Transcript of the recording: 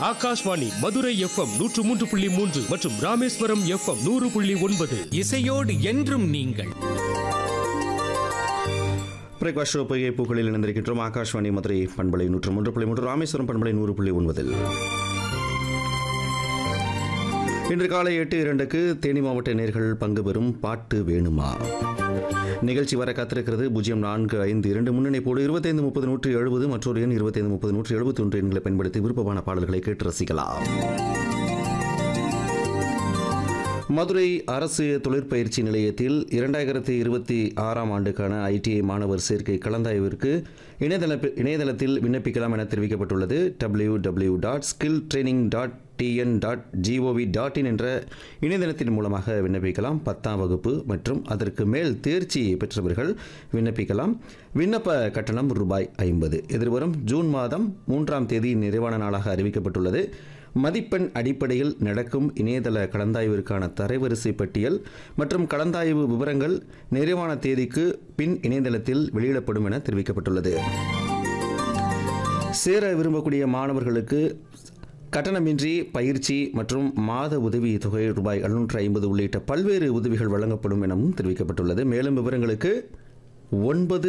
Akashvani Madurai FM நூற்று மூன்று புள்ளி மூன்று மற்றும் ராமேஸ்வரம் எஃப்எம் நூறு புள்ளி ஒன்பது இசையோடு என்றும் நீங்கள் பிரேக்வாஸ்ட் பொய்கை பூக்களில் இணைந்திருக்கின்றோம் ஆகாஷ்வாணி மதுரை பண்பலை நூற்று மூன்று புள்ளி மூன்று ராமேஸ்வரம் பண்பலை நூறு புள்ளி ஒன்பதில் இன்று காலை எட்டு இரண்டுக்கு தேனி மாவட்ட நேர்கள் பங்கு பெறும் பாட்டு வேணுமா நிகழ்ச்சி வர காத்திருக்கிறது பூஜ்ஜியம் நான்கு ஐந்து இரண்டு முன்னணிப்போடு இருபத்தைந்து முப்பது நூற்றி எழுபது மற்றொரு எண் இருபத்தைந்து முப்பது நூற்றி எழுபத்தி ஒன்று எண்களை பயன்படுத்தி விருப்பமான பாடல்களை கேட்டு ரசிக்கலாம் மதுரை அரசு தொழிற்பயிற்சி நிலையத்தில் இரண்டாயிரத்தி இருபத்தி ஆறாம் ஆண்டுக்கான ஐடிஐ மாணவர் சேர்க்கை கலந்தாய்விற்கு இணையதள இணையதளத்தில் விண்ணப்பிக்கலாம் என தெரிவிக்கப்பட்டுள்ளது W W dot skill training dot TN dot G O V dot in என்ற இணையதளத்தின் மூலமாக விண்ணப்பிக்கலாம் பத்தாம் வகுப்பு மற்றும் அதற்கு மேல் தேர்ச்சி பெற்றவர்கள் விண்ணப்பிக்கலாம் விண்ணப்ப கட்டணம் ரூபாய் ஐம்பது எதிர்வரும் ஜூன் மாதம் மூன்றாம் தேதி நிறைவான நாளாக அறிவிக்கப்பட்டுள்ளது மதிப்பெண் அடிப்படையில் நடக்கும் இணையதள கலந்தாய்விற்கான தரவரிசை பட்டியல் மற்றும் கலந்தாய்வு விவரங்கள் நிறைவான தேதிக்கு பின் இணையதளத்தில் வெளியிடப்படும் என தெரிவிக்கப்பட்டுள்ளது சேர விரும்பக்கூடிய மாணவர்களுக்கு கட்டணமின்றி பயிற்சி மற்றும் மாத உதவி தொகை ரூபாய் எழுநூற்று ஐம்பது உள்ளிட்ட பல்வேறு உதவிகள் வழங்கப்படும் எனவும் தெரிவிக்கப்பட்டுள்ளது மேலும் விவரங்களுக்கு ஒன்பது